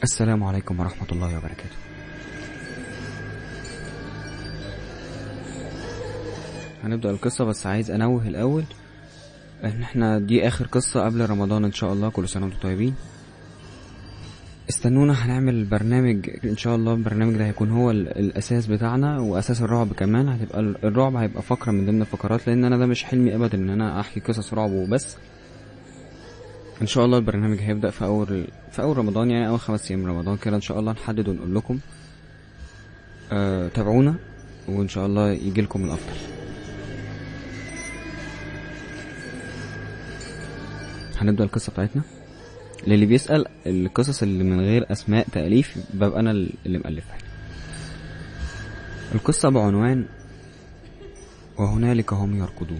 السلام عليكم ورحمة الله وبركاته هنبدأ القصة بس عايز أنوه الأول إن إحنا دي آخر قصة قبل رمضان إن شاء الله كل سنة وأنتم طيبين استنونا هنعمل برنامج إن شاء الله البرنامج ده هيكون هو ال- الأساس بتاعنا وأساس الرعب كمان هتبقى ال- الرعب هيبقى فقرة من ضمن الفقرات لأن أنا ده مش حلمي أبدا إن أنا أحكي قصص رعب وبس ان شاء الله البرنامج هيبدا في اول في اول رمضان يعني اول خمس ايام من رمضان كده ان شاء الله نحدد ونقول لكم أه تابعونا وان شاء الله يجي لكم الافضل هنبدا القصه بتاعتنا للي بيسال القصص اللي من غير اسماء تاليف ببقى انا اللي مالفها القصه بعنوان وهنالك هم يركضون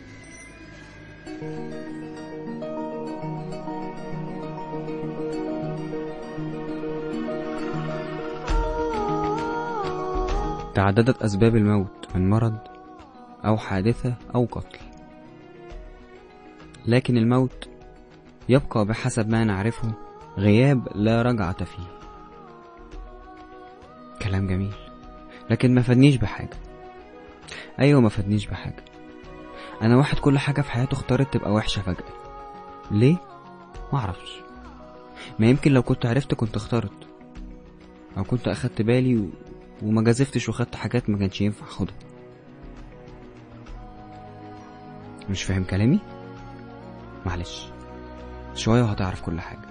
تعددت أسباب الموت من مرض أو حادثة أو قتل لكن الموت يبقى بحسب ما نعرفه غياب لا رجعة فيه كلام جميل لكن ما فادنيش بحاجة أيوة ما فادنيش بحاجة أنا واحد كل حاجة في حياته اختارت تبقى وحشة فجأة ليه؟ معرفش ما يمكن لو كنت عرفت كنت اخترت أو كنت أخدت بالي و... وما جازفتش وخدت حاجات ما كانش ينفع اخدها مش فاهم كلامي معلش شوية وهتعرف كل حاجة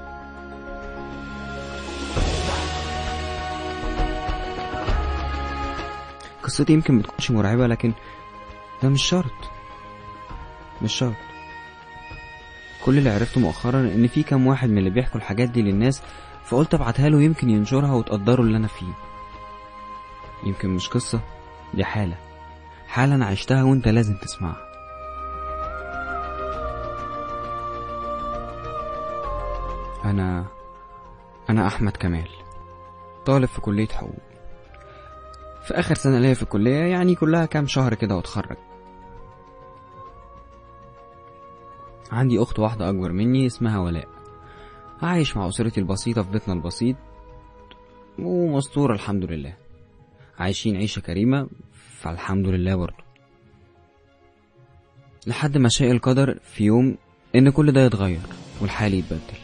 قصتي يمكن متكونش مرعبة لكن ده مش شرط مش شرط كل اللي عرفته مؤخرا ان في كام واحد من اللي بيحكوا الحاجات دي للناس فقلت ابعتها له يمكن ينشرها وتقدروا اللي انا فيه يمكن مش قصة دي حالة حالة أنا عشتها وأنت لازم تسمعها أنا أنا أحمد كمال طالب في كلية حقوق في آخر سنة ليا في الكلية يعني كلها كام شهر كده واتخرج عندي أخت واحدة أكبر مني اسمها ولاء عايش مع أسرتي البسيطة في بيتنا البسيط ومستور الحمد لله عايشين عيشة كريمة فالحمد لله برضه لحد ما شاء القدر في يوم إن كل ده يتغير والحال يتبدل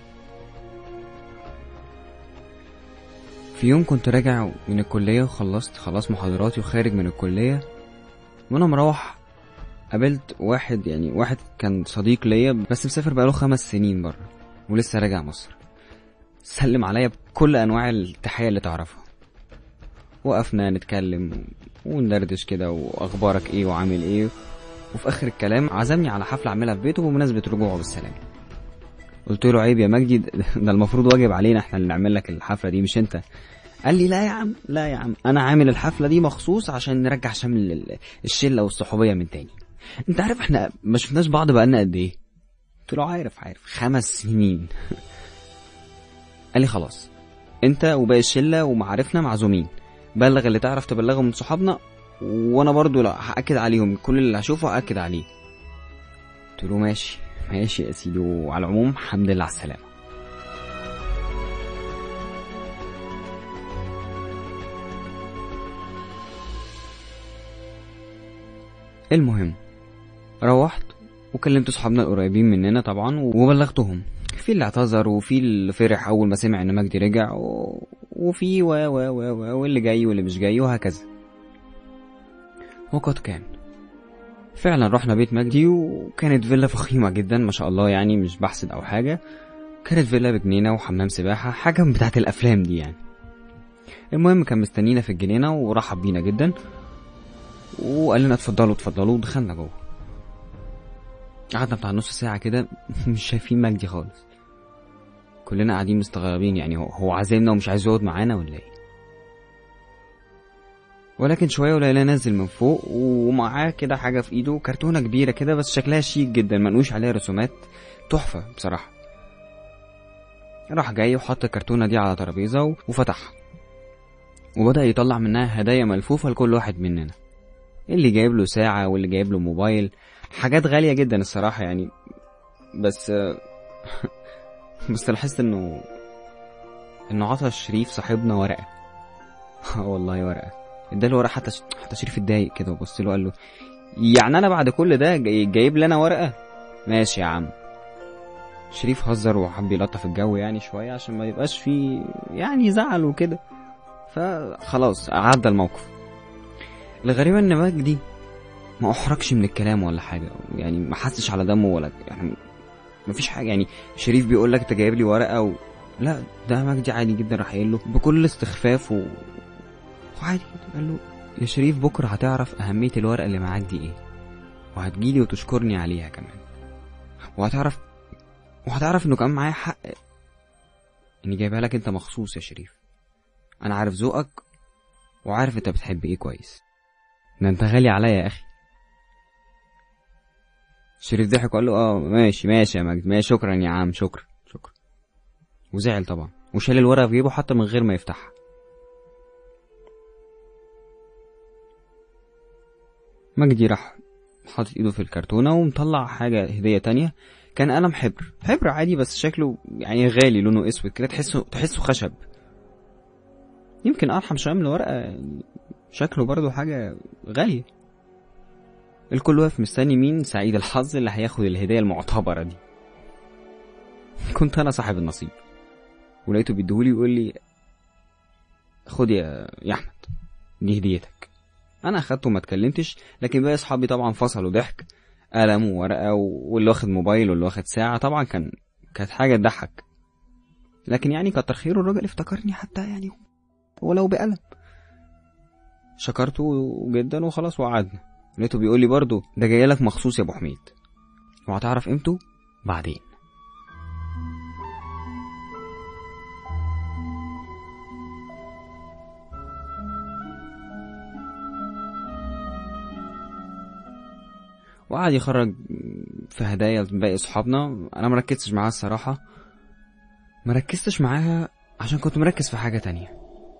في يوم كنت راجع من الكلية وخلصت خلاص محاضراتي وخارج من الكلية وأنا مروح قابلت واحد يعني واحد كان صديق ليا بس مسافر بقاله خمس سنين بره ولسه راجع مصر سلم عليا بكل أنواع التحية اللي تعرفها وقفنا نتكلم وندردش كده واخبارك ايه وعامل ايه وفي اخر الكلام عزمني على حفله اعملها في بيته بمناسبه رجوعه بالسلامه قلت له عيب يا مجدي ده المفروض واجب علينا احنا اللي نعمل لك الحفله دي مش انت قال لي لا يا عم لا يا عم انا عامل الحفله دي مخصوص عشان نرجع شمل ال- الشله والصحوبيه من تاني انت عارف احنا ما شفناش بعض بقالنا قد ايه قلت له عارف عارف خمس سنين قال لي خلاص انت وباقي الشله ومعارفنا معزومين بلغ اللي تعرف تبلغه من صحابنا وانا برضو لا هاكد عليهم كل اللي هشوفه هاكد عليه قلت له ماشي ماشي يا سيدي وعلى العموم الحمد لله على السلامه المهم روحت وكلمت صحابنا القريبين مننا طبعا وبلغتهم في اللي اعتذر وفي اللي فرح اول ما سمع ان مجدي رجع و... وفي و و و و واللي جاي واللي مش جاي وهكذا وقد كان فعلا رحنا بيت مجدي وكانت فيلا فخيمة جدا ما شاء الله يعني مش بحسد او حاجة كانت فيلا بجنينة وحمام سباحة حاجة من بتاعت الافلام دي يعني المهم كان مستنينا في الجنينة ورحب بينا جدا وقال لنا اتفضلوا اتفضلوا ودخلنا جوه قعدنا بتاع نص ساعة كده مش شايفين مجدي خالص كلنا قاعدين مستغربين يعني هو, هو عازمنا ومش عايز يقعد معانا ولا ايه ولكن شوية وليلى نزل من فوق ومعاه كده حاجة في ايده كرتونة كبيرة كده بس شكلها شيك جدا منقوش عليها رسومات تحفة بصراحة راح جاي وحط الكرتونة دي على ترابيزة و- وفتحها وبدأ يطلع منها هدايا ملفوفة لكل واحد مننا اللي جايب له ساعة واللي جايب له موبايل حاجات غالية جدا الصراحة يعني بس بس لاحظت انه انه عطى شريف صاحبنا ورقه اه والله ورقه اداله ورقه حتى حتى شريف اتضايق كده وبص له قال له يعني انا بعد كل ده جاي- جايب لي انا ورقه ماشي يا عم شريف هزر وحب يلطف الجو يعني شويه عشان ما يبقاش فيه يعني زعل وكده فخلاص عدى الموقف الغريبة ان مجدي ما احرجش من الكلام ولا حاجة يعني ما حسش على دمه ولا يعني ما فيش حاجة يعني شريف بيقول لك انت جايب لي ورقة و... لا ده مجدي عادي جدا راح قايل له بكل استخفاف و... وعادي كده قال له يا شريف بكرة هتعرف أهمية الورقة اللي معاك دي ايه وهتجيلي وتشكرني عليها كمان وهتعرف وهتعرف انه كمان معايا حق اني جايبها لك انت مخصوص يا شريف انا عارف ذوقك وعارف انت بتحب ايه كويس ده انت غالي عليا يا اخي شريف ضحك وقال له اه ماشي ماشي يا مجد ماشي شكرا يا عم شكرا شكرا وزعل طبعا وشال الورقه في جيبه حتى من غير ما يفتحها مجدي راح حاطط ايده في الكرتونه ومطلع حاجه هديه تانية كان قلم حبر حبر عادي بس شكله يعني غالي لونه اسود كده تحسه تحسه خشب يمكن ارحم شويه من الورقه يعني شكله برضو حاجه غاليه الكل واقف مستني مين سعيد الحظ اللي هياخد الهديه المعتبره دي كنت انا صاحب النصيب ولقيته بيديهولي ويقول لي خد يا يا احمد دي هديتك انا اخدته وما اتكلمتش لكن باقي اصحابي طبعا فصلوا ضحك قلم وورقه واللي واخد موبايل واللي واخد ساعه طبعا كان كانت حاجه تضحك لكن يعني كتر خيره الراجل افتكرني حتى يعني ولو بقلم شكرته جدا وخلاص وقعدنا لقيته بيقول لي برضه ده جاي لك مخصوص يا ابو حميد وهتعرف قيمته بعدين وقعد يخرج في هدايا باقي اصحابنا انا مركزتش معاها الصراحه مركزتش معاها عشان كنت مركز في حاجه تانية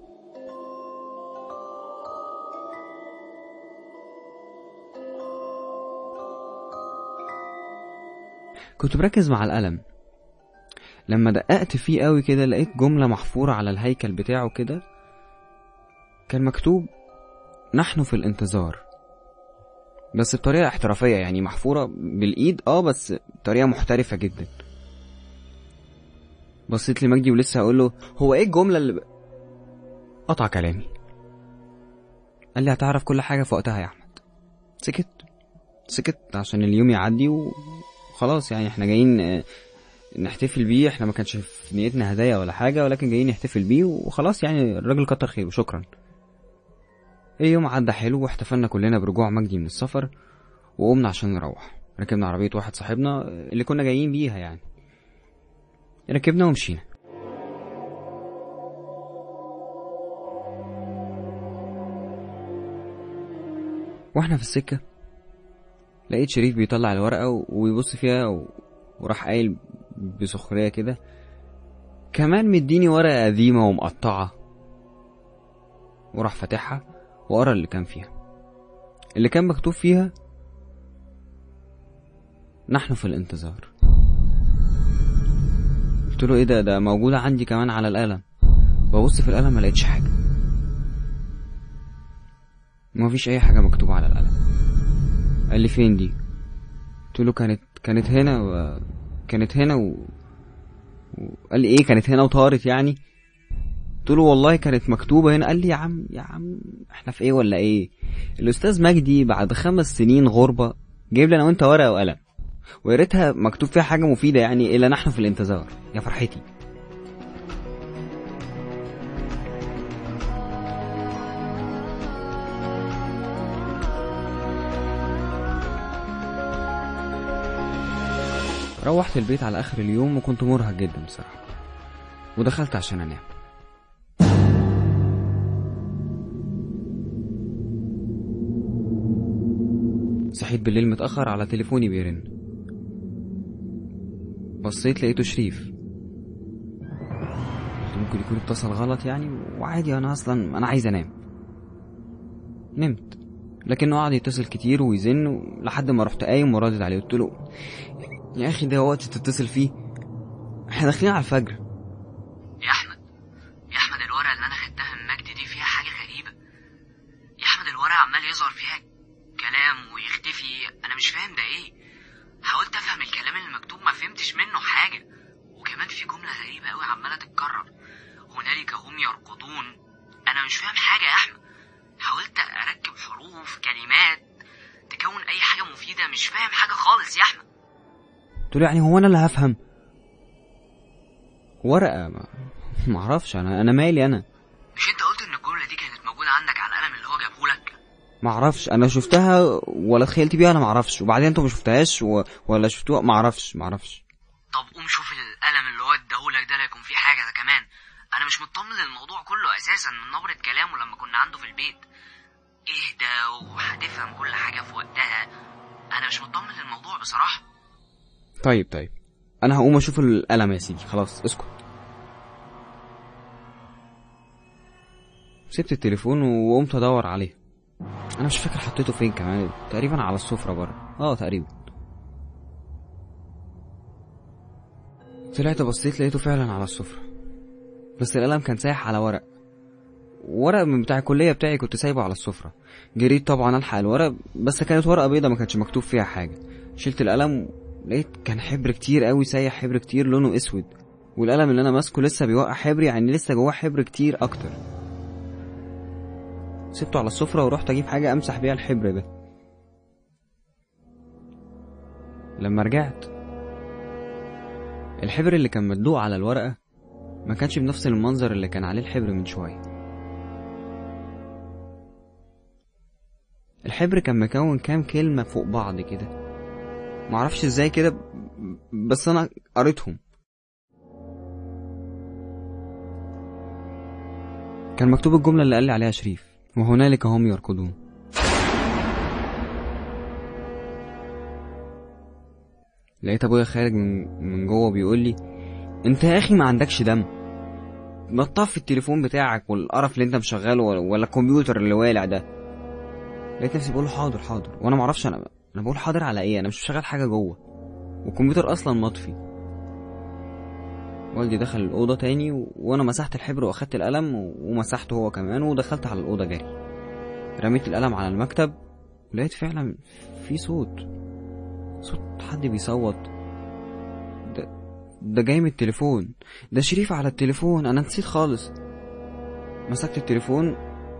كنت مركز مع القلم لما دققت فيه قوي كده لقيت جملة محفورة على الهيكل بتاعه كده كان مكتوب نحن في الانتظار بس بطريقة احترافية يعني محفورة بالإيد اه بس بطريقة محترفة جدا بصيت لمجدي ولسه هقول له هو ايه الجملة اللي ب... قطع كلامي قال لي هتعرف كل حاجة في وقتها يا أحمد سكت سكت عشان اليوم يعدي وخلاص يعني احنا جايين آه، نحتفل بيه احنا ما كانش في نيتنا هدايا ولا حاجة ولكن جايين نحتفل بيه وخلاص يعني الراجل كتر خيره شكرا اليوم عدى حلو واحتفلنا كلنا برجوع مجدي من السفر وقمنا عشان نروح ركبنا عربية واحد صاحبنا اللي كنا جايين بيها يعني ركبنا ومشينا واحنا في السكة لقيت شريف بيطلع الورقة و- ويبص فيها و... وراح قايل بسخرية كده كمان مديني ورقة قديمة ومقطعة وراح فاتحها وقرا اللي كان فيها اللي كان مكتوب فيها نحن في الانتظار قلت له ايه ده ده موجودة عندي كمان على القلم ببص في القلم ما لقيتش حاجة ما فيش اي حاجة مكتوبة على القلم قال لي فين دي قلت له كانت كانت هنا و... كانت هنا و... وقال لي ايه كانت هنا وطارت يعني قلت له والله كانت مكتوبة هنا قال لي يا عم يا عم احنا في ايه ولا ايه الاستاذ مجدي بعد خمس سنين غربة جايب لي انا وانت ورقة وقلم ويا ريتها مكتوب فيها حاجة مفيدة يعني الا نحن في الانتظار يا فرحتي روحت البيت على اخر اليوم وكنت مرهق جدا بصراحة ودخلت عشان انام صحيت بالليل متأخر على تليفوني بيرن بصيت لقيته شريف قلت ممكن يكون اتصل غلط يعني وعادي انا اصلا انا عايز انام نمت لكنه قعد يتصل كتير ويزن لحد ما رحت قايم وردد عليه قلت له يا اخي ده وقت تتصل فيه احنا داخلين على الفجر يا احمد حاولت افهم الكلام اللي مكتوب ما فهمتش منه حاجه وكمان في جمله غريبه قوي عماله تتكرر هنالك هم يرقدون انا مش فاهم حاجه يا احمد حاولت اركب حروف كلمات تكون اي حاجه مفيده مش فاهم حاجه خالص يا احمد قلت له يعني هو انا اللي هفهم ورقه ما معرفش انا انا مالي انا مش انت قلت ان الجمله دي كانت موجوده عندك على القلم اللي هو جابهولك معرفش انا شفتها ولا تخيلت بيها انا معرفش وبعدين انتوا ما شفتهاش و... ولا شفتوها معرفش معرفش طب قوم شوف القلم اللي هو اداهولك ده لا يكون فيه حاجه ده كمان انا مش مطمن للموضوع كله اساسا من نبره كلامه لما كنا عنده في البيت اهدى وهتفهم كل حاجه في وقتها انا مش مطمن للموضوع بصراحه طيب طيب انا هقوم اشوف القلم يا سيدي خلاص اسكت سبت التليفون وقمت ادور عليه انا مش فاكر حطيته فين كمان تقريبا على السفرة بره اه تقريبا طلعت بصيت لقيته فعلا على السفرة بس القلم كان سايح على ورق ورق من بتاع الكلية بتاعي كنت سايبه على السفرة جريت طبعا الحق الورق بس كانت ورقة بيضة ما كانش مكتوب فيها حاجة شلت القلم لقيت كان حبر كتير قوي سايح حبر كتير لونه اسود والقلم اللي انا ماسكه لسه بيوقع حبر يعني لسه جواه حبر كتير اكتر سبته على السفرة ورحت اجيب حاجة امسح بيها الحبر ده لما رجعت الحبر اللي كان مدلوق على الورقة ما كانش بنفس المنظر اللي كان عليه الحبر من شوية الحبر كان مكون كام كلمة فوق بعض كده معرفش ازاي كده بس انا قريتهم كان مكتوب الجملة اللي قال لي عليها شريف وهنالك هم يركضون لقيت ابويا خارج من من جوه بيقول لي انت يا اخي ما عندكش دم ما تطفي التليفون بتاعك والقرف اللي انت مشغله ولا, ولا الكمبيوتر اللي والع ده لقيت نفسي بقول له حاضر حاضر وانا ما اعرفش انا انا بقول حاضر على ايه انا مش شغال حاجه جوه والكمبيوتر اصلا مطفي والدي دخل الاوضه تاني و... وانا مسحت الحبر واخدت القلم و... ومسحته هو كمان ودخلت على الاوضه جري رميت القلم على المكتب ولقيت فعلا في صوت صوت حد بيصوت ده ده جاي من التليفون ده شريف على التليفون انا نسيت خالص مسكت التليفون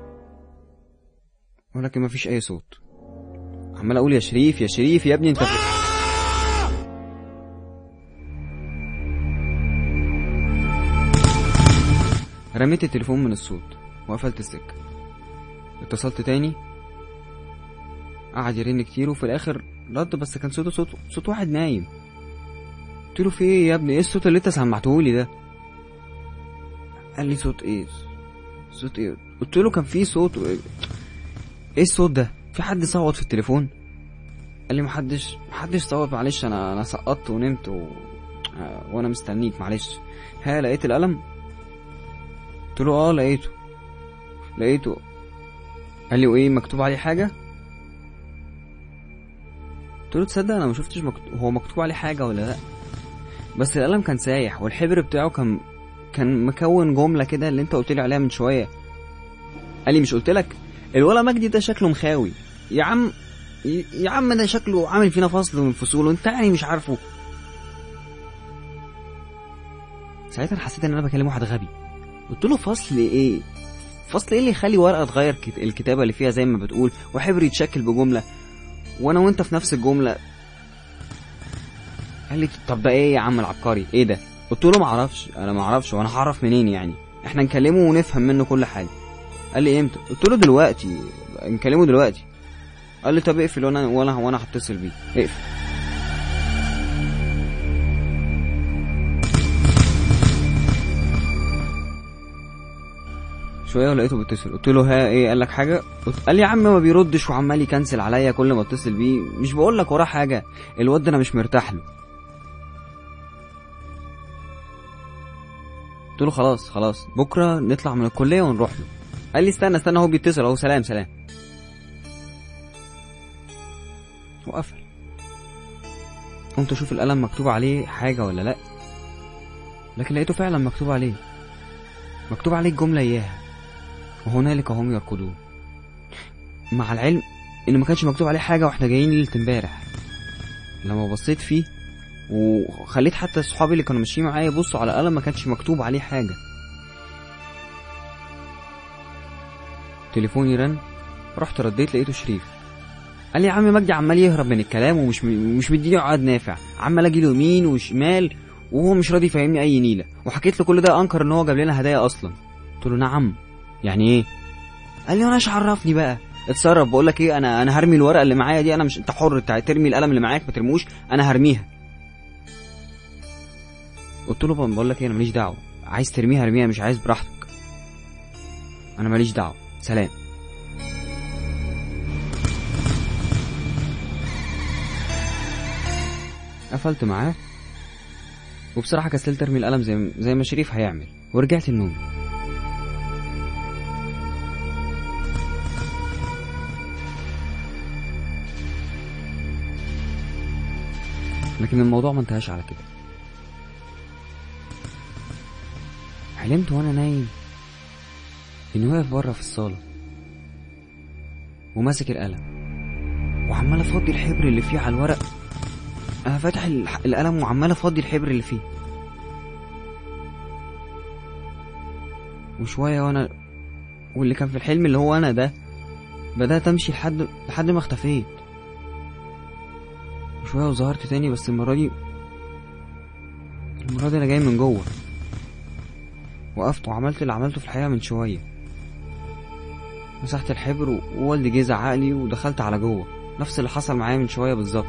ولكن مفيش اي صوت عمال اقول يا شريف يا شريف يا ابني انت في... رميت التليفون من الصوت وقفلت السكة اتصلت تاني قعد يرن كتير وفي الاخر رد بس كان صوته صوت صوت واحد نايم قلت له في ايه يا ابني ايه الصوت اللي انت سمعتهولي ده قال لي صوت ايه صوت ايه قلت له كان في صوت و... ايه الصوت ده في حد صوت في التليفون قال لي محدش محدش صوت معلش انا انا سقطت ونمت و... آه، وانا مستنيك معلش ها لقيت القلم قلت له اه لقيته لقيته قال لي وايه مكتوب عليه حاجه قلت له تصدق انا ما شفتش مكتوب هو مكتوب عليه حاجه ولا لا بس القلم كان سايح والحبر بتاعه كان كان مكون جمله كده اللي انت قلت لي عليها من شويه قال لي مش قلت لك الولا مجدي ده شكله مخاوي يا عم يا عم ده شكله عامل فينا فصل من فصوله انت يعني مش عارفه ساعتها أنا حسيت ان انا بكلم واحد غبي قلت له فصل ايه فصل ايه اللي يخلي ورقه تغير كت- الكتابه اللي فيها زي ما بتقول وحبر يتشكل بجمله وانا وانت في نفس الجمله قال لي طب ده ايه يا عم العبقري ايه ده قلت له ما اعرفش انا ما اعرفش وانا هعرف منين يعني احنا نكلمه ونفهم منه كل حاجه قال لي امتى قلت له دلوقتي نكلمه دلوقتي قال لي طب اقفل وانا وانا وانا هتصل بيه اقفل شويه ولقيته بيتصل قلت له ها ايه قال لك حاجه قلت قال لي يا عم ما بيردش وعمال يكنسل عليا كل ما اتصل بيه مش بقول لك وراه حاجه الواد ده انا مش مرتاح له قلت له خلاص خلاص بكره نطلع من الكليه ونروح له قال لي استنى استنى هو بيتصل اهو سلام سلام وقفل قمت اشوف القلم مكتوب عليه حاجه ولا لا لكن لقيته فعلا مكتوب عليه مكتوب عليه الجمله اياها وهنالك هم يركضون مع العلم ان ما كانش مكتوب عليه حاجه واحنا جايين ليله امبارح لما بصيت فيه وخليت حتى صحابي اللي كانوا ماشيين معايا يبصوا على قلم ما كانش مكتوب عليه حاجة تليفوني رن رحت رديت لقيته شريف قال لي يا عم مجدي عمال يهرب من الكلام ومش مش مديني عقد نافع عمال اجي له يمين وشمال وهو مش راضي يفهمني اي نيله وحكيت له كل ده انكر ان هو جاب لنا هدايا اصلا قلت له نعم يعني ايه قال لي وانا ايش عرفني بقى اتصرف بقول لك ايه انا انا هرمي الورقه اللي معايا دي انا مش انت حر تع- ترمي القلم اللي معاك ما ترموش انا هرميها قلت له بقول لك ايه انا ماليش دعوه عايز ترميها ارميها مش عايز براحتك انا ماليش دعوه سلام قفلت معاه وبصراحة كسلت ارمي القلم زي زي ما شريف هيعمل ورجعت النوم لكن الموضوع ما انتهاش على كده حلمت وانا نايم اني واقف بره في الصالة وماسك القلم وعمال افضي الحبر اللي فيه على الورق انا فاتح الح- القلم وعمال افضي الحبر اللي فيه وشويه وانا واللي كان في الحلم اللي هو انا ده بدات امشي لحد لحد ما اختفيت وشويه وظهرت تاني بس المره دي المره دي انا جاي من جوه وقفت وعملت اللي عملته في الحقيقه من شويه مسحت الحبر و- ووالدي جه زعقلي ودخلت على جوه نفس اللي حصل معايا من شويه بالظبط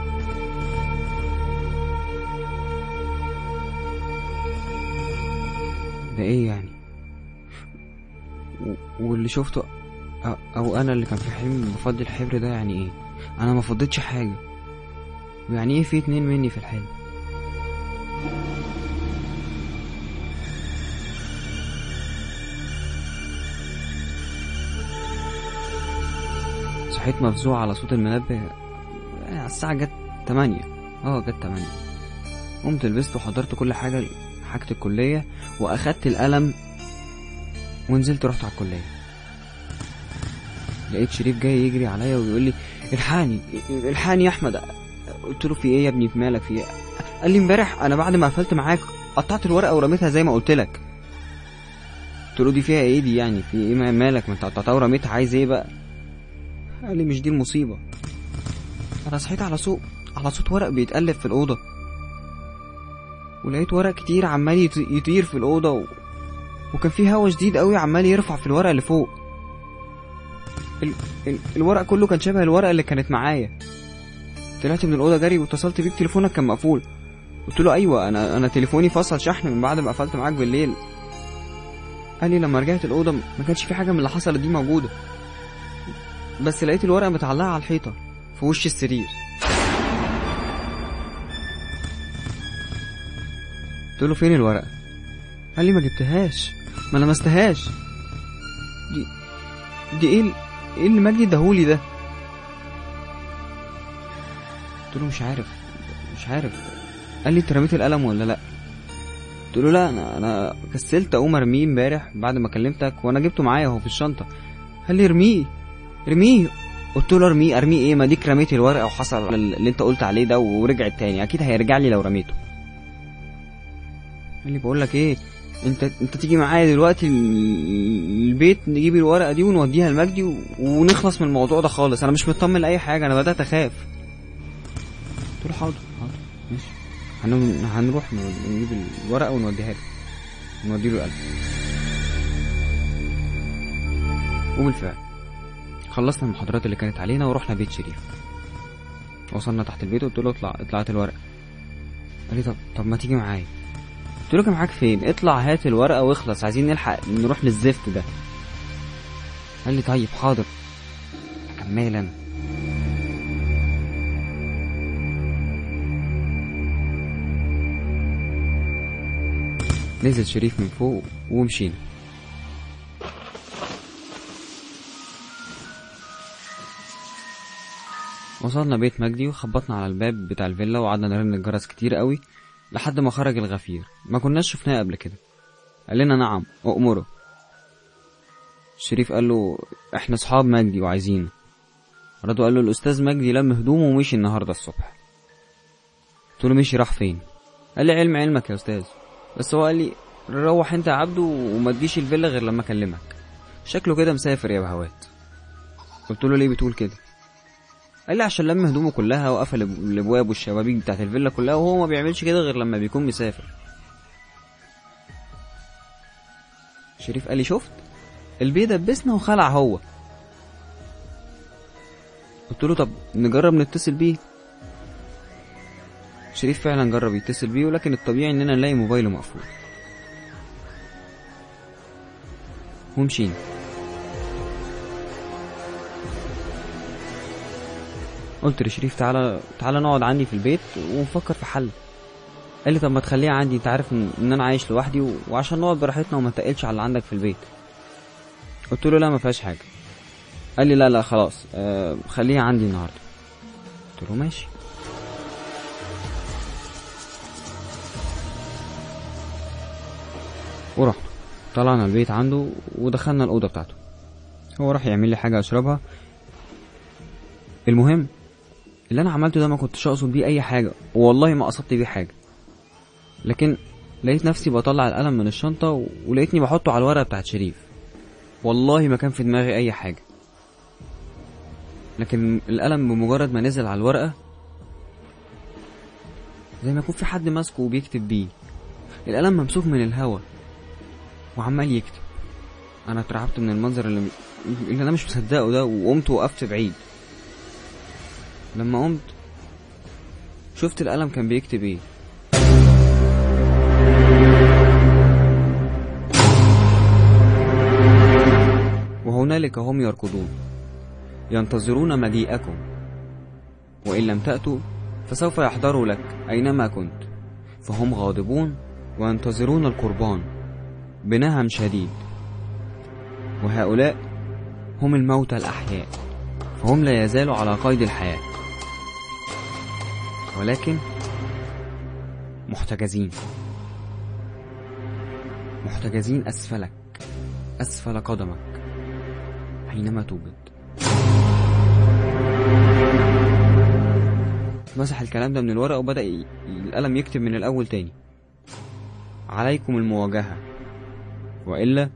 ده ايه يعني و- واللي شفته أ- او انا اللي كان في حلمي بفضي الحبر ده يعني ايه انا ما فضيتش حاجه ويعني ايه في اتنين مني في الحلم صحيت مفزوع على صوت المنبه يعني الساعة جت تمانية اه جت تمانية قمت لبست وحضرت كل حاجة حاجة الكلية وأخدت القلم ونزلت رحت على الكلية لقيت شريف جاي يجري عليا ويقول لي الحقني الحقني يا أحمد قلت له في إيه يا ابني في مالك في إيه قال لي امبارح أنا بعد ما قفلت معاك قطعت الورقة ورميتها زي ما قلت لك قلت له دي فيها إيه دي يعني في إيه مالك ما أنت قطعتها ورميتها عايز إيه بقى قال لي مش دي المصيبة أنا صحيت على صوت على صوت ورق بيتقلب في الأوضة ولقيت ورق كتير عمال يط- يطير في الأوضة و... وكان في هوا شديد قوي عمال يرفع في الورق اللي فوق ال... ال... الورق كله كان شبه الورقة اللي كانت معايا طلعت من الأوضة جري واتصلت بيك تليفونك كان مقفول قلت له أيوة أنا أنا تليفوني فصل شحن من بعد ما قفلت معاك بالليل قال لي لما رجعت الأوضة ما كانش في حاجة من اللي حصلت دي موجودة بس لقيت الورقة متعلقة على الحيطة في وش السرير قلت له فين الورقة قال لي ما جبتهاش ما لمستهاش دي دي ايه ال- ايه اللي مجدي اداهولي ده قلت له مش عارف مش عارف قال لي انت رميت القلم ولا لا قلت له لا انا انا كسلت اقوم ارميه امبارح بعد ما كلمتك وانا جبته معايا اهو في الشنطه قال لي ارميه ارميه قلت له ارميه ارميه ايه ما ديك رميت الورقه وحصل اللي انت قلت عليه ده ورجعت تاني اكيد هيرجع لي لو رميته قال لي بقول لك ايه انت انت تيجي معايا دلوقتي ال- البيت نجيب الورقه دي ونوديها لمجدي و... ونخلص من الموضوع ده خالص انا مش مطمن لاي حاجه انا بدات اخاف قلت له حاضر حاضر ماشي هن... هنروح ن- نجيب الورقه ونوديها له نودي له القلم وبالفعل خلصنا المحاضرات اللي كانت علينا ورحنا بيت شريف وصلنا تحت البيت وقلت له اطلع اطلعت الورقه قال لي طب طب ما تيجي معايا قلت له كان معاك فين اطلع هات الورقه واخلص عايزين نلحق نروح للزفت ده قال لي طيب حاضر كمال انا نزل شريف من فوق ومشينا وصلنا بيت مجدي وخبطنا على الباب بتاع الفيلا وقعدنا نرن الجرس كتير قوي لحد ما خرج الغفير ما كناش شفناه قبل كده قال لنا نعم أؤمره الشريف قال له احنا صحاب مجدي وعايزينه رضو قال له الأستاذ مجدي لم هدومه ومشي النهاردة الصبح قلت له مشي راح فين قال لي علم علمك يا استاذ بس هو قال لي روح انت يا عبده وما تجيش الفيلا غير لما اكلمك شكله كده مسافر يا بهوات قلت له ليه بتقول كده قال لي عشان لم هدومه كلها وقفل الابواب والشبابيك بتاعت الفيلا كلها وهو ما بيعملش كده غير لما بيكون مسافر شريف قال لي شفت البيه دبسنا وخلع هو قلت له طب نجرب نتصل بيه شريف فعلا جرب يتصل بيه ولكن الطبيعي اننا نلاقي موبايله مقفول ومشينا قلت لشريف تعالى تعالى نقعد عندي في البيت ونفكر في حل قال لي طب ما تخليها عندي انت عارف ان إن انا عايش لوحدي و... وعشان نقعد براحتنا وما نتقلش على اللي عندك في البيت قلت له لا ما فيهاش حاجه قال لي لا لا خلاص آه خليها عندي النهارده قلت له ماشي ورحنا طلعنا البيت عنده ودخلنا الأوضة بتاعته هو راح يعمل لي حاجة أشربها المهم اللي أنا عملته ده ما كنتش أقصد بيه أي حاجة والله ما قصدت بيه حاجة لكن لقيت نفسي بطلع القلم من الشنطة و- ولقيتني بحطه على الورقة بتاعت شريف والله ما كان في دماغي أي حاجة لكن القلم بمجرد ما نزل على الورقة زي ما يكون في حد ماسكه وبيكتب بيه القلم ممسوك من الهوا وعمال يكتب انا اترعبت من المنظر اللي, اللي انا مش مصدقه ده وقمت وقفت بعيد لما قمت شفت القلم كان بيكتب ايه وهنالك هم يركضون ينتظرون مجيئكم وإن لم تأتوا فسوف يحضروا لك أينما كنت فهم غاضبون وينتظرون القربان بنهم شديد وهؤلاء هم الموتى الأحياء فهم لا يزالوا على قيد الحياة ولكن محتجزين محتجزين أسفلك أسفل قدمك حينما توجد مسح الكلام ده من الورق وبدأ ي- القلم يكتب من الأول تاني عليكم المواجهة وإلا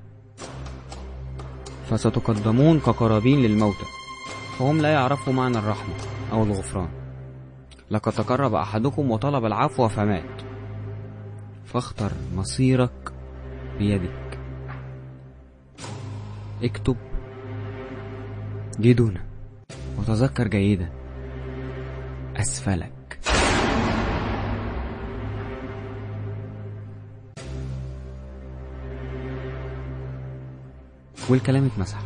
فستقدمون كقرابين للموتى فهم لا يعرفوا معنى الرحمة أو الغفران لقد تقرب أحدكم وطلب العفو فمات فاختر مصيرك بيدك اكتب جدونا وتذكر جيدا أسفلك والكلام اتمسح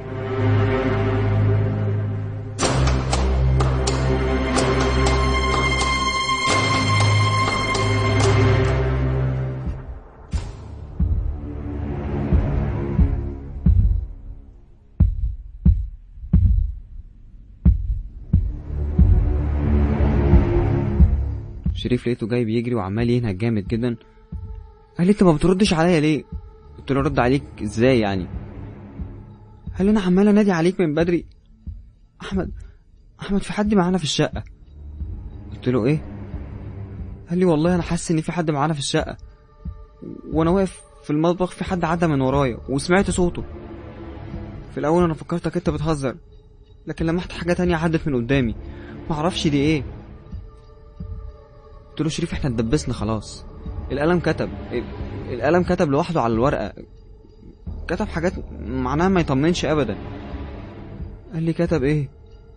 شريف لقيته جاي بيجري وعمال ينهج جامد جدا قال لي انت ما بتردش عليا ليه قلت له ارد عليك ازاي يعني قال لي انا عمال انادي عليك من بدري احمد احمد في حد معانا في الشقه قلت له ايه قال لي والله انا حاسس ان في حد معانا في الشقه وانا واقف في المطبخ في حد عدى من ورايا وسمعت صوته في الاول انا فكرتك انت بتهزر لكن لمحت حاجه تانية عدت من قدامي معرفش دي ايه قلت له شريف احنا اتدبسنا خلاص القلم كتب ال- القلم كتب لوحده على الورقه كتب حاجات معناها ما يطمنش ابدا قال لي كتب ايه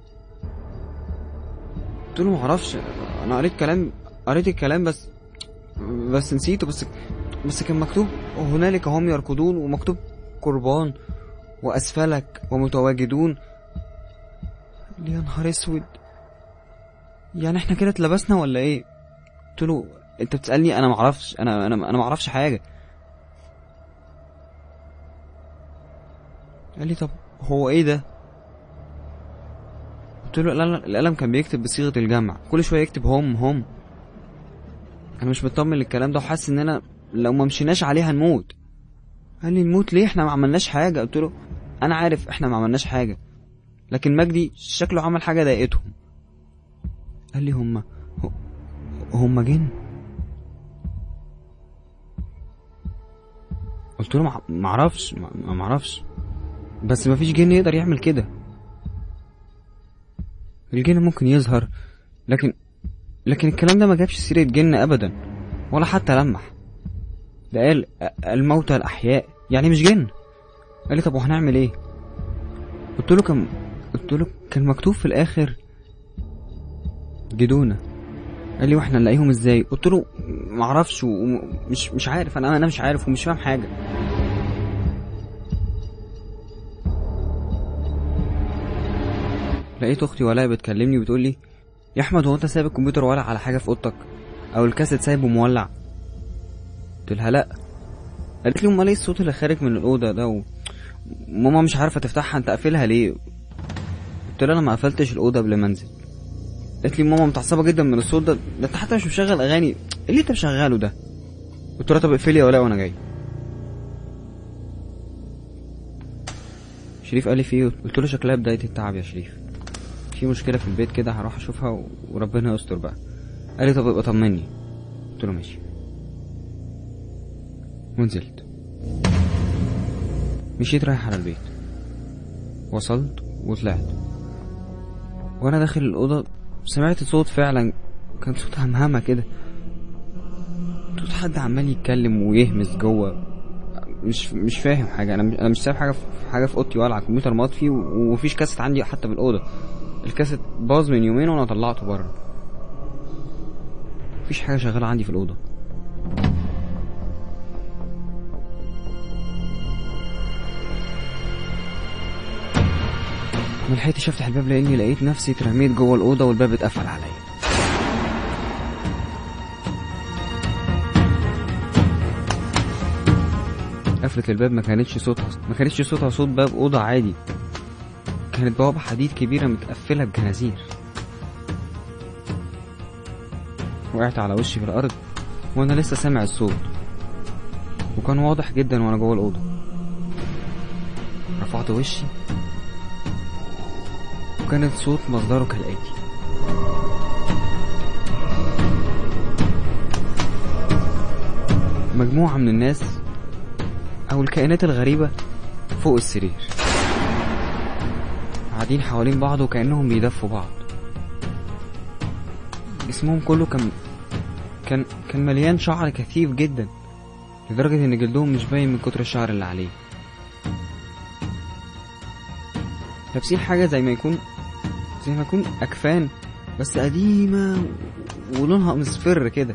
قلت له معرفش انا قريت كلام قريت الكلام بس بس نسيته بس بس كان مكتوب هنالك هم يركضون ومكتوب قربان واسفلك ومتواجدون قال لي يا نهار اسود يعني احنا كده اتلبسنا ولا ايه قلت له انت بتسالني انا معرفش انا انا انا معرفش حاجه قال لي طب هو ايه ده قلت له القلم القلم كان بيكتب بصيغه الجمع كل شويه يكتب هم هم انا مش مطمن للكلام ده وحاسس ان انا لو ما مشيناش عليه هنموت قال لي نموت ليه احنا ما عملناش حاجه قلت له انا عارف احنا ما عملناش حاجه لكن مجدي شكله عمل حاجه ضايقتهم قال لي هما هم جن قلت له مع- معرفش ما- معرفش بس مفيش جن يقدر يعمل كده الجن ممكن يظهر لكن لكن الكلام ده ما جابش سيرة جن أبدا ولا حتى لمح ده قال أ- الموتى الأحياء يعني مش جن قال لي طب وهنعمل ايه قلت له كان قلت له كان مكتوب في الآخر جدونا قال لي واحنا نلاقيهم ازاي قلت له معرفش ومش مش عارف انا انا مش عارف ومش فاهم حاجه لقيت اختي ولاء بتكلمني وبتقول لي يا احمد هو انت سايب الكمبيوتر ولا على حاجه في اوضتك او الكاسيت سايبه مولع قلت لها لا قالت لي امال ايه الصوت اللي خارج من الاوضه ده و... ماما مش عارفه تفتحها انت قافلها ليه قلت لها انا ما قفلتش الاوضه قبل ما انزل قالت لي ماما متعصبه جدا من الصوت ده ده انت حتى مش مشغل اغاني ايه اللي انت مشغله ده قلت لها طب اقفلي يا ولاء وانا جاي شريف قال لي في ايه قلت له شكلها بدايه التعب يا شريف في مشكله في البيت كده هروح اشوفها و- وربنا يستر بقى قال لي طب ابقى طمني قلت له ماشي ونزلت مشيت رايح على البيت وصلت وطلعت وانا داخل الاوضه سمعت صوت فعلا كان صوت همهمه كده صوت حد عمال يتكلم ويهمس جوه مش مش فاهم حاجه انا مش انا مش سايب حاجه في حاجه في اوضتي ولا على الكمبيوتر مطفي و- ومفيش كاسيت عندي حتى في الاوضه الكاسيت باظ من يومين وانا طلعته بره مفيش حاجه شغاله عندي في الاوضه ما لحقتش افتح الباب لاني لقيت نفسي اترميت جوه الاوضه والباب اتقفل عليا قفلة الباب ما كانتش صوتها ما كانتش صوتها صوت باب اوضه عادي كانت بوابه حديد كبيره متقفله بجنازير وقعت على وشي في الارض وانا لسه سامع الصوت وكان واضح جدا وانا جوه الاوضه رفعت وشي وكانت صوت مصدره كالآتي مجموعة من الناس أو الكائنات الغريبة فوق السرير قاعدين حوالين بعض وكأنهم بيدفوا بعض جسمهم كله كان كان كان مليان شعر كثيف جدا لدرجة إن جلدهم مش باين من كتر الشعر اللي عليه لابسين حاجة زي ما يكون زي ما يكون أكفان بس قديمة ولونها مصفر كده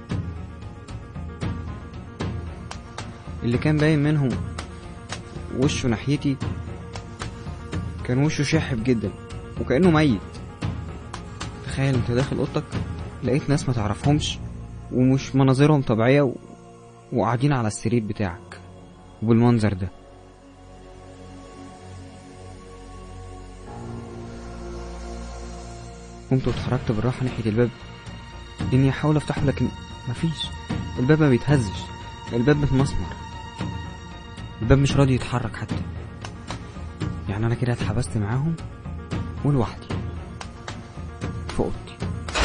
اللي كان باين منهم وشه ناحيتي كان وشه شاحب جدا وكأنه ميت تخيل انت داخل اوضتك لقيت ناس ما تعرفهمش ومش مناظرهم طبيعية و... وقاعدين على السرير بتاعك وبالمنظر ده قمت واتحركت بالراحة ناحية الباب إني أحاول أفتحه لكن مفيش الباب ما بيتهزش الباب متمسمر الباب مش راضي يتحرك حتى يعني أنا كده اتحبست معاهم ولوحدي في أوضتي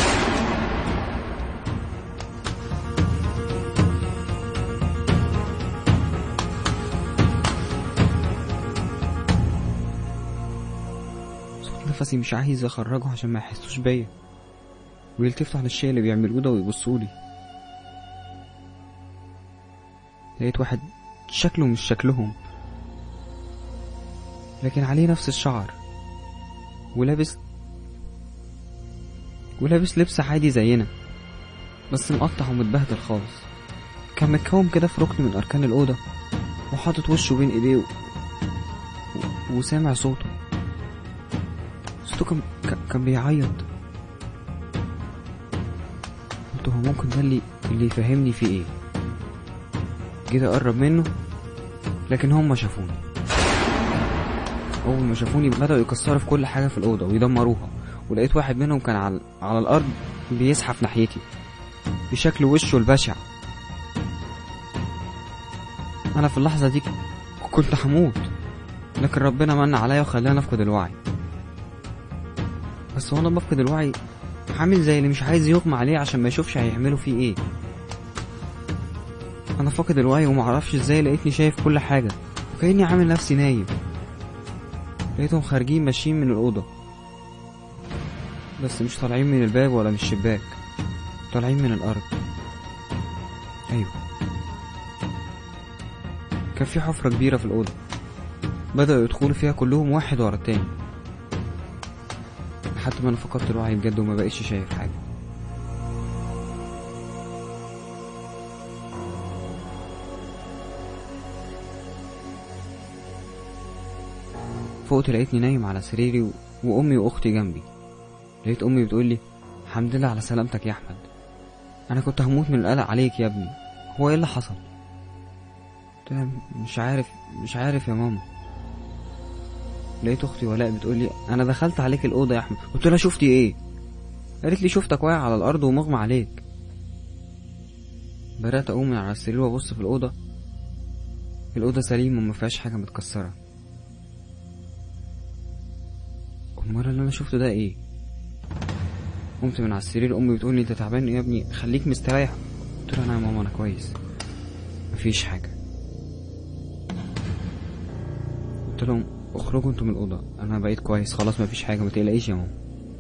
صوت نفسي مش عايز اخرجه عشان ما يحسوش بيا ويلتفتوا على الشيء اللي بيعملوه ده ويبصولي لقيت واحد شكله مش شكلهم لكن عليه نفس الشعر ولابس ولابس لبس عادي زينا بس مقطع ومتبهدل خالص كان متكوم كده في ركن من أركان الأوضة وحاطط وشه بين إيديه و... و... وسامع صوته صوته كان كان- كان بيعيط قلت هو ممكن ده اللي اللي يفهمني فيه ايه جيت اقرب منه لكن هم شافوني اول ما شافوني بدأوا يكسروا في كل حاجة في الأوضة ويدمروها ولقيت واحد منهم كان على, على الأرض بيزحف ناحيتي بشكل وشه البشع أنا في اللحظة دي كنت هموت لكن ربنا من عليا وخلاني أفقد الوعي بس وانا بفقد الوعي عامل زي اللي مش عايز يغمى عليه عشان ما يشوفش هيعملوا فيه ايه انا فاقد الوعي ومعرفش ازاي لقيتني شايف كل حاجة وكأني عامل نفسي نايم لقيتهم خارجين ماشيين من الأوضة بس مش طالعين من الباب ولا من الشباك طالعين من الأرض أيوه كان في حفرة كبيرة في الأوضة بدأوا يدخلوا فيها كلهم واحد ورا التاني لحد ما أنا فقدت الوعي بجد وما بقيتش شايف حاجة فوقت لقيتني نايم على سريري و... وأمي وأختي جنبي لقيت أمي بتقولي الحمد لله على سلامتك يا أحمد أنا كنت هموت من القلق عليك يا ابني هو إيه اللي حصل؟ قلت لها مش عارف مش عارف يا ماما لقيت اختي ولاء بتقولي انا دخلت عليك الاوضه يا احمد قلت لها شفتي ايه قالت لي شفتك واقع على الارض ومغمى عليك بدات اقوم من على السرير وابص في الاوضه الاوضه سليمه وما فيهاش حاجه متكسره امال اللي انا شفته ده ايه قمت من على السرير امي بتقولي انت تعبان يا ابني خليك مستريح قلت لها انا يا ماما انا كويس مفيش حاجه قلت لهم اخرجوا انتوا من الاوضه انا بقيت كويس خلاص مفيش حاجه ما تقلقيش يا ماما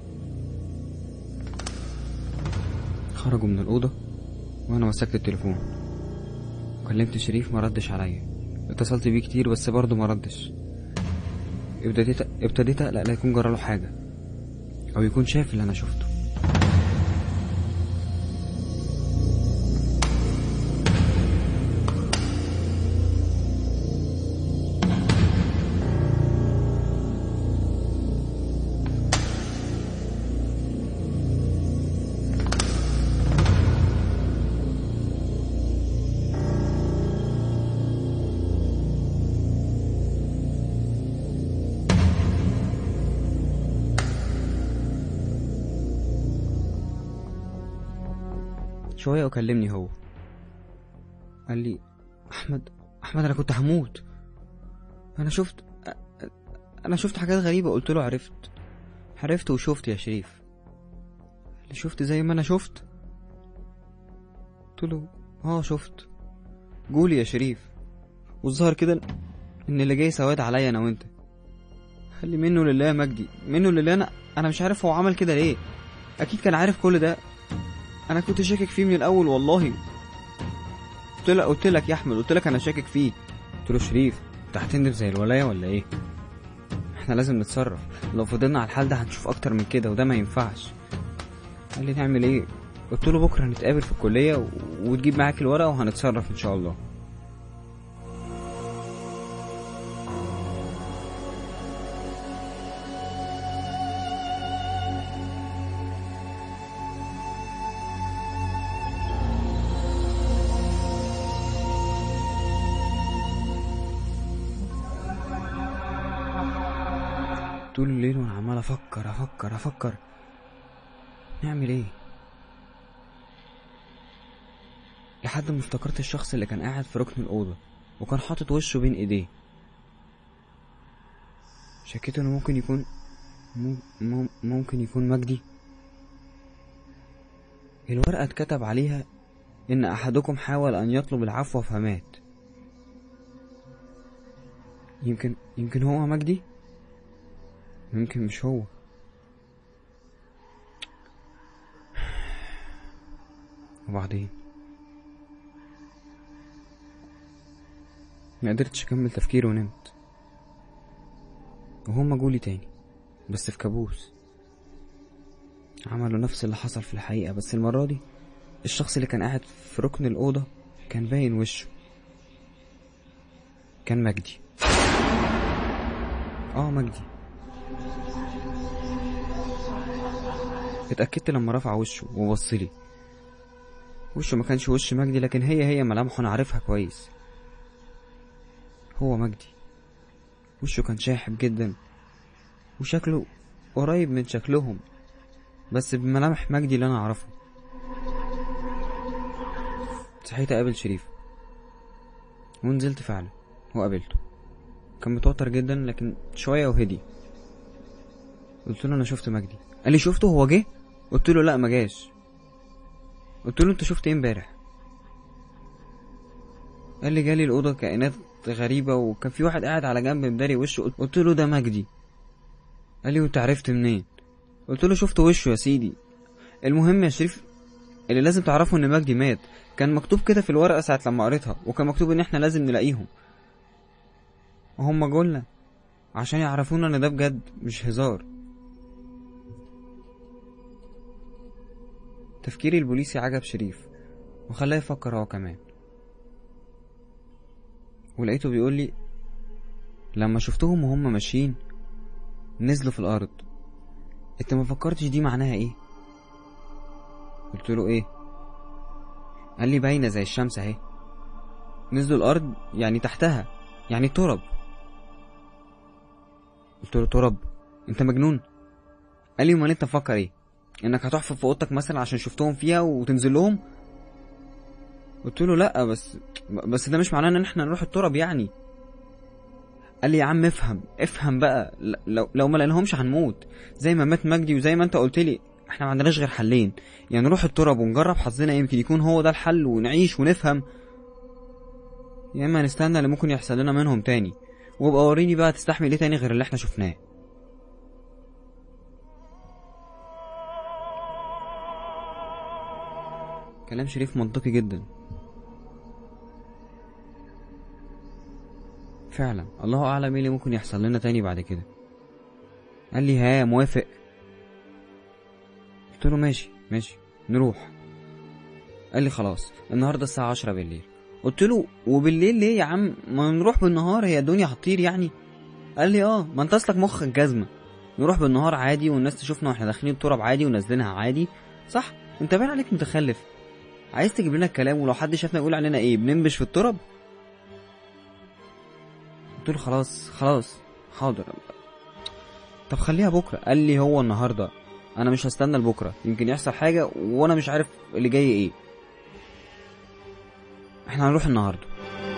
خرجوا من الاوضه وانا مسكت التليفون كلمت شريف ما ردش عليا اتصلت بيه كتير بس برضه ما ردش ابتديت ابتديت اقلق لا يكون جراله حاجه او يكون شايف اللي انا شفته شوية وكلمني هو قال لي أحمد أحمد أنا كنت هموت أنا شفت أنا شفت حاجات غريبة قلت له عرفت عرفت وشفت يا شريف اللي شفت زي ما أنا شفت قلت له اه شفت قولي يا شريف والظاهر كده ان اللي جاي سواد عليا انا وانت قال لي منه لله يا مجدي منه لله انا انا مش عارف هو عمل كده ليه اكيد كان عارف كل ده انا كنت شاكك فيه من الاول والله قلت لك قلت لك يا احمد قلت لك انا شاكك فيه قلت له شريف انت هتندم زي الولايه ولا ايه احنا لازم نتصرف لو فضلنا على الحال ده هنشوف اكتر من كده وده ما ينفعش قال لي نعمل ايه قلت له بكره هنتقابل في الكليه و... وتجيب معاك الورقه وهنتصرف ان شاء الله طول الليل وانا عمال افكر افكر افكر نعمل ايه لحد ما افتكرت الشخص اللي كان قاعد في ركن الأوضة وكان حاطط وشه بين ايديه شكيت انه ممكن يكون مم- مم- ممكن يكون مجدي الورقة اتكتب عليها إن أحدكم حاول أن يطلب العفو فمات يمكن يمكن هو مجدي يمكن مش هو وبعدين ما قدرتش اكمل تفكير ونمت وهم جولي تاني بس في كابوس عملوا نفس اللي حصل في الحقيقة بس المرة دي الشخص اللي كان قاعد في ركن الأوضة كان باين وشه كان مجدي اه مجدي اتأكدت لما رفع وشه وبصلي وشه ما كانش وش مجدي لكن هي هي ملامحه انا عارفها كويس هو مجدي وشه كان شاحب جدا وشكله قريب من شكلهم بس بملامح مجدي اللي انا اعرفه صحيت اقابل شريف ونزلت فعلا وقابلته كان متوتر جدا لكن شوية وهدي قلت له انا شفت مجدي قال لي شفته هو جه قلت له لا ما جاش قلت له انت شفت ايه امبارح قال لي جالي الاوضه كائنات غريبه وكان في واحد قاعد على جنب مداري وشه قلت- قلت له ده مجدي قال لي وانت عرفت منين قلت له شفت وشه يا سيدي المهم يا شريف اللي لازم تعرفه ان مجدي مات كان مكتوب كده في الورقه ساعه لما قريتها وكان مكتوب ان احنا لازم نلاقيهم وهم جولنا عشان يعرفونا ان ده بجد مش هزار تفكيري البوليسي عجب شريف وخلاه يفكر هو كمان ولقيته بيقول لي لما شفتهم وهم ماشيين نزلوا في الارض انت ما فكرتش دي معناها ايه قلت له ايه قال لي باينه زي الشمس اهي نزلوا الارض يعني تحتها يعني ترب قلت له ترب انت مجنون قال لي امال انت مفكر ايه انك هتحفر في اوضتك مثلا عشان شفتهم فيها وتنزل لهم قلت له لا بس بس ده مش معناه ان احنا نروح التراب يعني قال لي يا عم افهم افهم بقى ل- لو لو ما لقيناهمش هنموت زي ما مات مجدي وزي ما انت قلت لي احنا ما عندناش غير حلين يعني نروح التراب ونجرب حظنا يمكن يكون هو ده الحل ونعيش ونفهم يا اما نستنى اللي ممكن يحصل لنا منهم تاني وابقى وريني بقى تستحمل ايه تاني غير اللي احنا شفناه كلام شريف منطقي جدا فعلا الله اعلم ايه اللي ممكن يحصل لنا تاني بعد كده قال لي ها موافق قلت له ماشي ماشي نروح قال لي خلاص النهارده الساعه عشرة بالليل قلت له وبالليل ليه يا عم ما نروح بالنهار هي الدنيا هتطير يعني قال لي اه ما انت اصلك مخك جزمه نروح بالنهار عادي والناس تشوفنا واحنا داخلين التراب عادي ونازلينها عادي صح انت باين عليك متخلف عايز تجيب لنا الكلام ولو حد شافنا يقول علينا ايه بننبش في التراب قلت له خلاص خلاص حاضر طب خليها بكره قال لي هو النهارده انا مش هستنى لبكره يمكن يحصل حاجه وانا مش عارف اللي جاي ايه احنا هنروح النهارده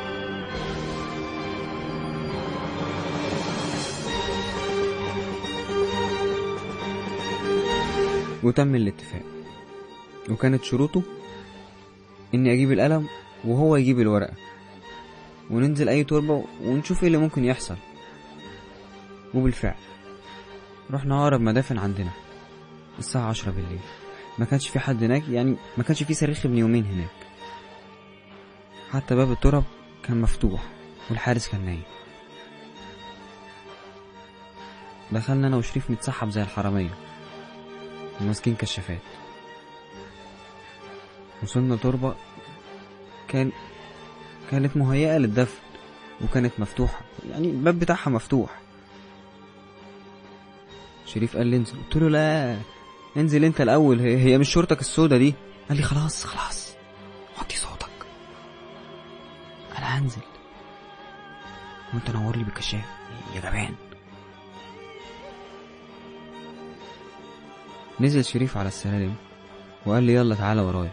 وتم الاتفاق وكانت شروطه اني اجيب القلم وهو يجيب الورقه وننزل اي تربه ونشوف ايه اللي ممكن يحصل وبالفعل رحنا اقرب مدافن عندنا الساعه عشرة بالليل ما كانش في حد هناك يعني ما كانش في صريخ ابن يومين هناك حتى باب التراب كان مفتوح والحارس كان نايم دخلنا انا وشريف نتسحب زي الحراميه وماسكين كشافات وصلنا تربة كان كانت مهيئة للدفن وكانت مفتوحة يعني الباب بتاعها مفتوح شريف قال لي انزل قلت له لا انزل انت الاول هي, هي مش شورتك السودا دي قال لي خلاص خلاص وطي صوتك انا هنزل وانت نور لي بالكشاف يا جبان نزل شريف على السلالم وقال لي يلا تعالى ورايا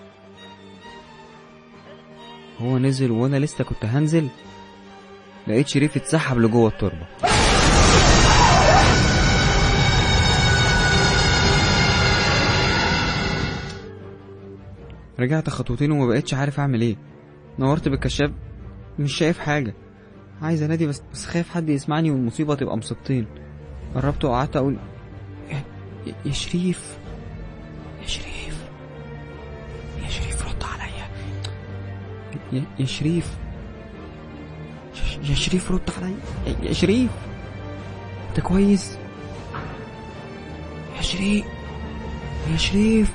هو نزل وانا لسه كنت هنزل لقيت شريف اتسحب لجوه التربه رجعت خطوتين وما بقتش عارف اعمل ايه نورت بالكشاف مش شايف حاجه عايز انادي بس بس خايف حد يسمعني والمصيبه تبقى مصيبتين قربت وقعدت اقول يا, يا شريف يا شريف يا شريف رد عليا يا, يا شريف يا شريف رد عليا يا, يا شريف انت كويس يا شريف يا شريف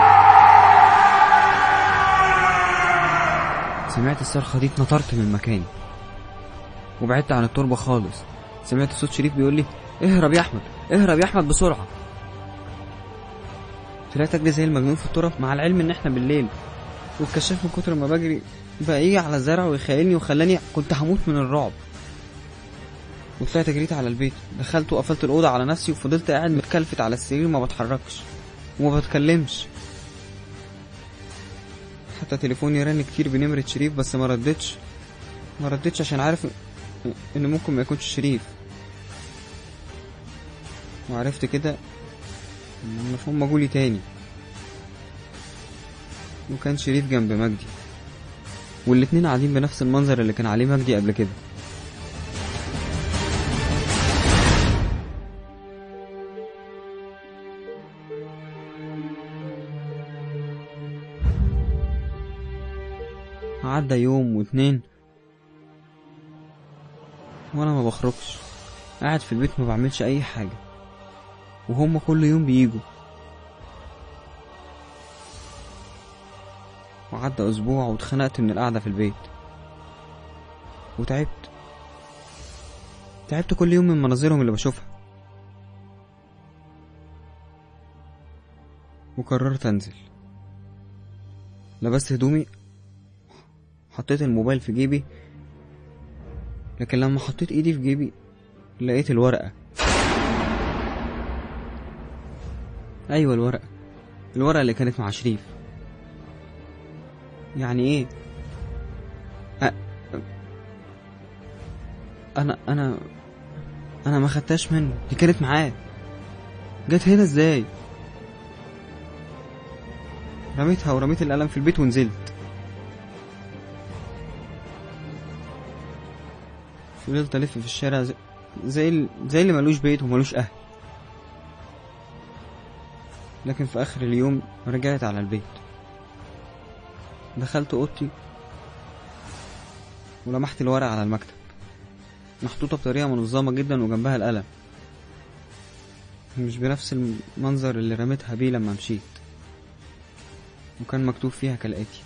سمعت الصرخة دي اتنطرت من مكاني وبعدت عن التربة خالص سمعت صوت شريف بيقول لي اهرب يا احمد اهرب يا احمد بسرعة طلعت اجري زي المجنون في التراب مع العلم ان احنا بالليل والكشاف من كتر ما بجري بقى يجي على الزرع ويخيلني وخلاني كنت هموت من الرعب وطلعت جريت على البيت دخلت وقفلت الأوضة على نفسي وفضلت قاعد متكلفت على السرير ما بتحركش وما بتكلمش حتى تليفوني رن كتير بنمرة شريف بس ما ردتش ما ردتش عشان عارف ان ممكن ما يكونش شريف وعرفت كده المفهوم مجولي تاني وكان شريف جنب مجدي والاتنين قاعدين بنفس المنظر اللي كان عليه مجدي قبل كده عدى يوم واتنين وانا ما بخرجش قاعد في البيت ما بعملش اي حاجة وهم كل يوم بيجوا وعدى اسبوع واتخنقت من القعدة في البيت وتعبت تعبت كل يوم من مناظرهم اللي بشوفها وقررت انزل لبست هدومي حطيت الموبايل في جيبي لكن لما حطيت ايدي في جيبي لقيت الورقة ايوه الورقة الورقة اللي كانت مع شريف يعني ايه أ... انا انا انا ما خدتهاش منه دي كانت معاه جت هنا ازاي رميتها ورميت القلم في البيت ونزلت فضلت الف في الشارع زي زي, ال- زي اللي ملوش بيت وملوش اهل لكن في اخر اليوم رجعت على البيت دخلت اوضتي ولمحت الورق على المكتب محطوطة بطريقة منظمة جدا وجنبها القلم مش بنفس المنظر اللي رميتها بيه لما مشيت وكان مكتوب فيها كالآتي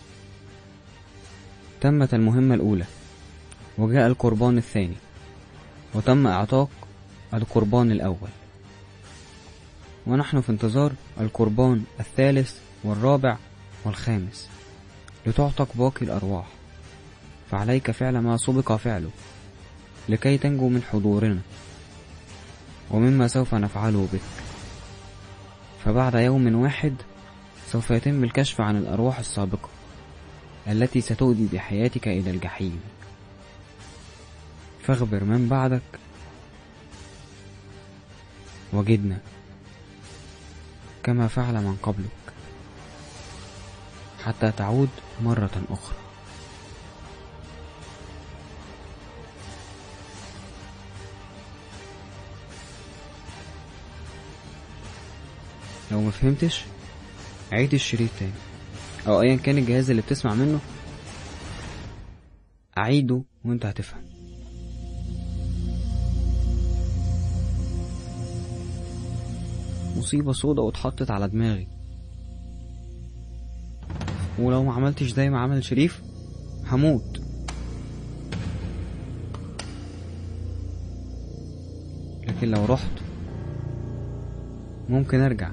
تمت المهمة الأولى وجاء القربان الثاني وتم إعتاق القربان الأول ونحن في انتظار القربان الثالث والرابع والخامس لتعتق باقي الأرواح فعليك فعل ما سبق فعله لكي تنجو من حضورنا ومما سوف نفعله بك فبعد يوم واحد سوف يتم الكشف عن الأرواح السابقة التي ستؤدي بحياتك إلى الجحيم فاخبر من بعدك وجدنا كما فعل من قبلك حتى تعود مرة أخرى لو ما فهمتش عيد الشريط تاني او ايا كان الجهاز اللي بتسمع منه اعيده وانت هتفهم مصيبة سودة واتحطت على دماغي ولو ما عملتش زي ما عمل شريف هموت لكن لو رحت ممكن ارجع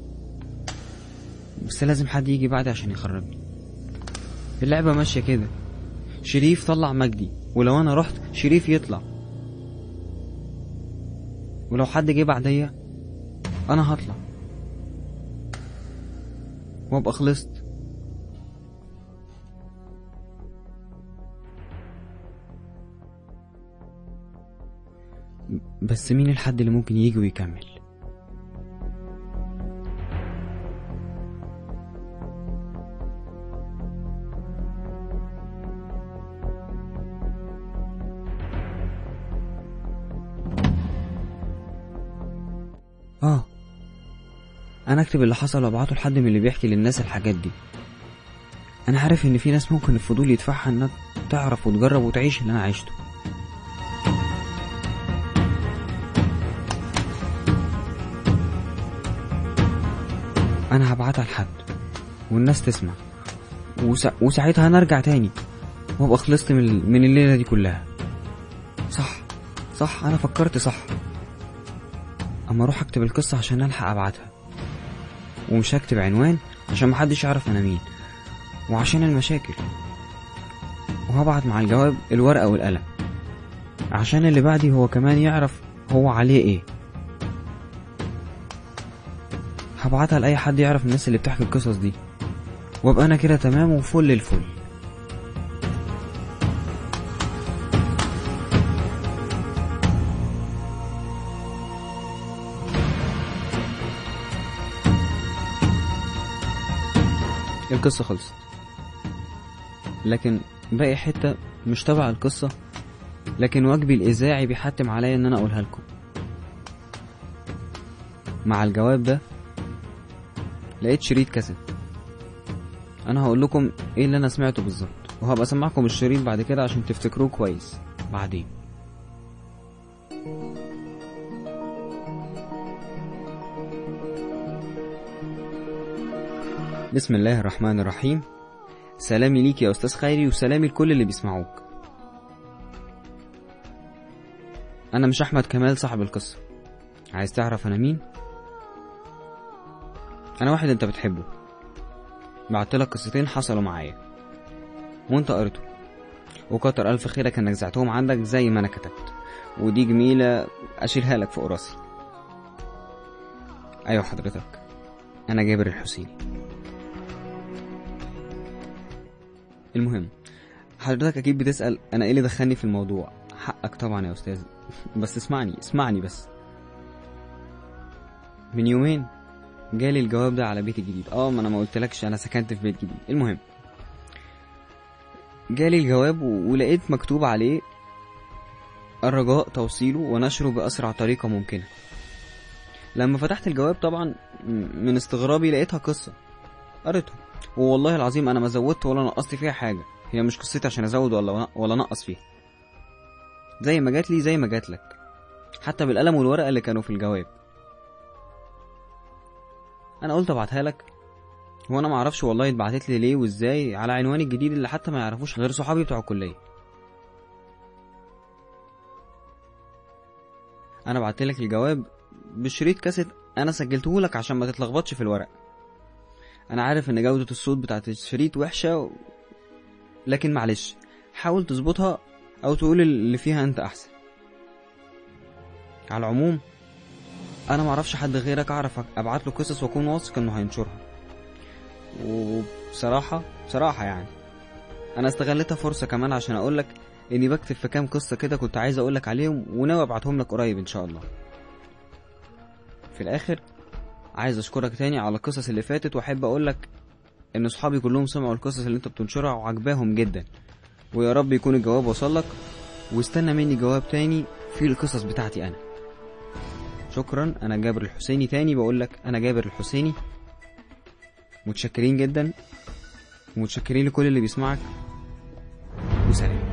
بس لازم حد يجي بعدي عشان يخرجني اللعبة ماشية كده شريف طلع مجدي ولو انا رحت شريف يطلع ولو حد جه بعديا انا هطلع وابقى خلصت بس مين الحد اللي ممكن يجي ويكمل اه انا اكتب اللي حصل وابعته لحد من اللي بيحكي للناس الحاجات دي انا عارف ان في ناس ممكن الفضول يدفعها انها تعرف وتجرب وتعيش اللي انا عشته انا هبعتها لحد والناس تسمع وسا... وساعتها نرجع تاني وابقى خلصت من من الليله دي كلها صح صح انا فكرت صح اما اروح اكتب القصه عشان الحق ابعتها ومش هكتب عنوان عشان محدش يعرف انا مين وعشان المشاكل وهبعت مع الجواب الورقه والقلم عشان اللي بعدي هو كمان يعرف هو عليه ايه هبعتها لأي حد يعرف الناس اللي بتحكي القصص دي وابقى أنا كده تمام وفل الفل القصة خلصت لكن باقي حتة مش تبع القصة لكن واجبي الإذاعي بيحتم عليا إن أنا أقولها لكم مع الجواب ده لقيت شريط كاسيت أنا هقول لكم إيه اللي أنا سمعته بالظبط وهبقى أسمعكم الشريط بعد كده عشان تفتكروه كويس بعدين بسم الله الرحمن الرحيم سلامي ليك يا أستاذ خيري وسلامي لكل اللي بيسمعوك أنا مش أحمد كمال صاحب القصة عايز تعرف أنا مين؟ أنا واحد أنت بتحبه بعتلك قصتين حصلوا معايا وأنت قريته وكتر ألف خيرك إنك زعتهم عندك زي ما أنا كتبت ودي جميلة أشيلها لك فوق راسي أيوة حضرتك أنا جابر الحسيني المهم حضرتك اكيد بتسال انا ايه اللي دخلني في الموضوع حقك طبعا يا استاذ بس اسمعني اسمعني بس من يومين جالي الجواب ده على بيتي الجديد اه ما انا ما قلتلكش انا سكنت في بيت جديد المهم جالي الجواب و- ولقيت مكتوب عليه الرجاء توصيله ونشره بأسرع طريقة ممكنة لما فتحت الجواب طبعا م- من استغرابي لقيتها قصة قريتها والله العظيم انا ما زودت ولا نقصت فيها حاجه هي مش قصتي عشان ازود ولا ولا انقص فيها زي ما جات لي زي ما جات لك حتى بالقلم والورقه اللي كانوا في الجواب انا قلت ابعتها لك هو انا ما اعرفش والله اتبعتت لي ليه وازاي على عنواني الجديد اللي حتى ما يعرفوش غير صحابي بتوع الكليه انا بعت لك الجواب بشريط كاسيت انا سجلته لك عشان ما تتلخبطش في الورق انا عارف ان جودة الصوت بتاعت الشريط وحشة و... لكن معلش حاول تظبطها او تقول اللي فيها انت احسن على العموم انا معرفش حد غيرك اعرف ابعت له قصص واكون واثق انه هينشرها وبصراحة بصراحة يعني انا استغلتها فرصة كمان عشان اقولك اني بكتب في كام قصة كده كنت عايز اقولك عليهم وناوي ابعتهم لك قريب ان شاء الله في الاخر عايز اشكرك تاني على القصص اللي فاتت واحب اقولك ان صحابي كلهم سمعوا القصص اللي انت بتنشرها وعجباهم جدا ويا رب يكون الجواب وصلك واستنى مني جواب تاني في القصص بتاعتي انا شكرا انا جابر الحسيني تاني بقولك انا جابر الحسيني متشكرين جدا ومتشكرين لكل اللي بيسمعك وسلام